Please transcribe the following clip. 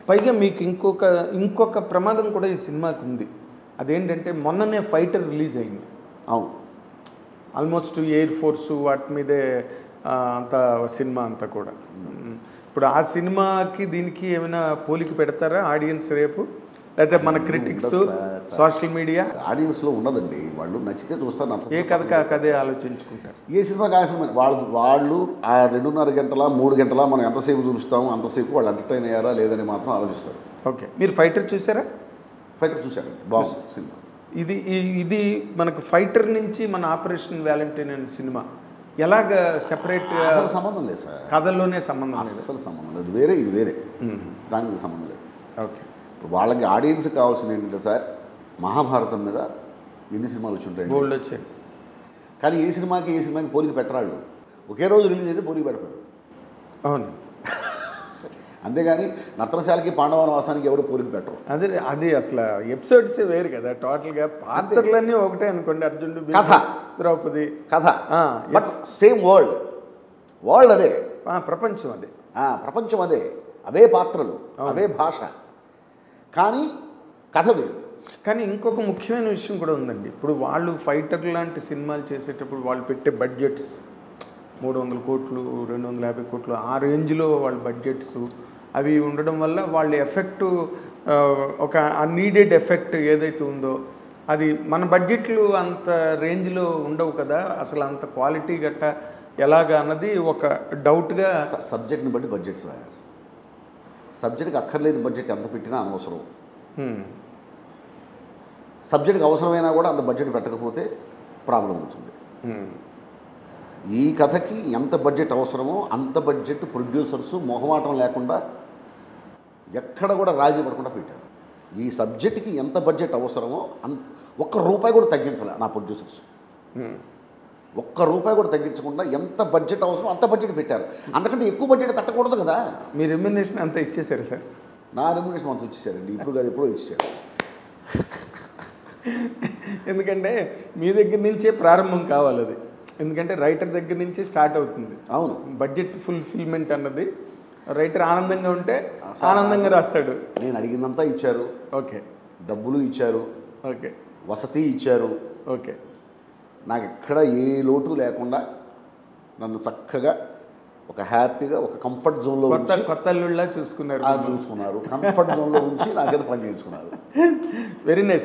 పైగా మీకు ఇంకొక ఇంకొక ప్రమాదం కూడా ఈ సినిమాకి ఉంది అదేంటంటే మొన్ననే ఫైటర్ రిలీజ్ అయింది అవును ఆల్మోస్ట్ ఎయిర్ ఫోర్స్ వాటి మీదే ఆ, అంత సినిమా అంతా కూడా మ్, ఇప్పుడు ఆ సినిమాకి దీనికి ఏమైనా పోలిక పెడతారా ఆడియన్స్ రేపు లేకపోతే మన క్రిటిక్స్ ఉండదు సార్. సోషల్ మీడియా ఆడియన్స్లో ఉండదండి వాళ్ళు నచ్చితే చూస్తారు ఏ నచ్చకపోతే కథ కదే ఆలోచించుకుంటారు ఏ సినిమా కాసిన వాళ్ళు వాళ్ళు ఆ రెండున్నర గంటల మూడు గంటల మనం ఎంతసేపు చూపిస్తాము అంతసేపు వాళ్ళు ఎంటర్టైన్ అయ్యారా లేదని మాత్రం ఆలోచిస్తారు ఓకే మీరు ఫైటర్ చూసారా ఫైటర్ చూశారండి బాగుంది సినిమా ఇది ఈ- ఇది మనకు ఫైటర్ నుంచి మన ఆపరేషన్ వ్యాలంటైన్ అనే సినిమా ఎలాగ సెపరేట్ అసలు సంబంధం లేదు సార్ కథల్లోనే సంబంధం లేదు అసలు సంబంధం లేదు వేరే ఇది వేరే మ్, దానికి సంబంధం లేదు ఓకే ఇప్పుడు వాళ్ళకి ఆడియన్స్ కావాల్సింది ఏంటంటే సార్ మహాభారతం మీద ఎన్ని సినిమాలు వచ్చి ఉంటాయి గోల్డ్ వచ్చాయి కానీ ఏ సినిమాకి ఏ సినిమాకి పోలిక పెట్టరాళ్ళు ఒకే రోజు రిలీజ్ అయితే పోలిక పెడతారు అవును అంతేగాని నర్తనశాలకి పాండవనవాసానికి ఎవరు పోలిక పెట్టరు అదే అది అసలు ఎపిసోడ్స్ వేరు కదా టోటల్గా పాత్రలన్నీ ఒకటే అనుకోండి అర్జునుడు భీముడు, కథ. ద్రౌపది కథ ఆ, బట్ సేమ్ వరల్డ్ వరల్డ్ అదే ఆ, ప్రపంచం అది ఆ, ప్రపంచం అదే అవే పాత్రలు అవే భాష కానీ కథ వేరు కానీ ఇంకొక ముఖ్యమైన విషయం కూడా ఉందండి ఇప్పుడు వాళ్ళు ఫైటర్ లాంటి సినిమాలు చేసేటప్పుడు వాళ్ళు పెట్టే బడ్జెట్స్ మూడు వందల కోట్లు రెండు వందల యాభై కోట్లు ఆ రేంజ్లో వాళ్ళ బడ్జెట్స్ అవి ఉండడం వల్ల వాళ్ళ ఎఫెక్ట్ ఒక ఆ నీడెడ్ ఎఫెక్ట్ ఏదైతే ఉందో అది మన బడ్జెట్లు అంత రేంజ్లో ఉండవు కదా అసలు అంత క్వాలిటీ గట్ట ఎలాగా అన్నది ఒక డౌట్గా స- సబ్జెక్ట్ని బట్టి బడ్జెట్ సార్ సబ్జెక్ట్కి అక్కర్లేని బడ్జెట్ ఎంత పెట్టినా అనవసరం సబ్జెక్ట్కి అవసరమైనా కూడా అంత బడ్జెట్ పెట్టకపోతే ప్రాబ్లం అవుతుంది ఈ కథకి ఎంత బడ్జెట్ అవసరమో అంత బడ్జెట్ ప్రొడ్యూసర్స్ మొహమాటం లేకుండా ఎక్కడ కూడా రాజీ పడకుండా పెట్టారు ఈ సబ్జెక్ట్కి ఎంత బడ్జెట్ అవసరమో అంత ఒక్క రూపాయి కూడా తగ్గించాలి నా ప్రొడ్యూసర్స్ ఒక్క రూపాయి కూడా తగ్గించకుండా ఎంత బడ్జెట్ అవసరం అంత బడ్జెట్ పెట్టారు అంతకంటే ఎక్కువ బడ్జెట్ పెట్టకూడదు కదా మీ రెమ్యునేషన్ అంతా ఇచ్చేసారు సార్ నా రెమ్యునేషన్ అంత ఇచ్చేసారండి ఇప్పుడు కాదు ఎప్పుడో ఇచ్చేసారు ఎందుకంటే మీ దగ్గర నుంచే ప్రారంభం కావాలి అది ఎందుకంటే రైటర్ దగ్గర నుంచి స్టార్ట్ అవుతుంది అవును బడ్జెట్ ఫుల్ఫిల్మెంట్ అన్నది రైటర్ ఆనందంగా ఉంటే ఆనందంగా రాస్తాడు నేను అడిగినంతా ఇచ్చారు ఓకే డబ్బులు ఇచ్చారు ఓకే వసతి ఇచ్చారు ఓకే నాకు ఎక్కడ ఏ లోటు లేకుండా నన్ను చక్కగా ఒక హ్యాపీగా ఒక కంఫర్ట్ జోన్లో కొత్త ఉంచి కొత్త అల్లుళ్ళ చూసుకున్నారు ఆ చూసుకున్నారు కంఫర్ట్ జోన్లో ఉంచి నాకైతే పని చేయించుకున్నారు వెరీ నైస్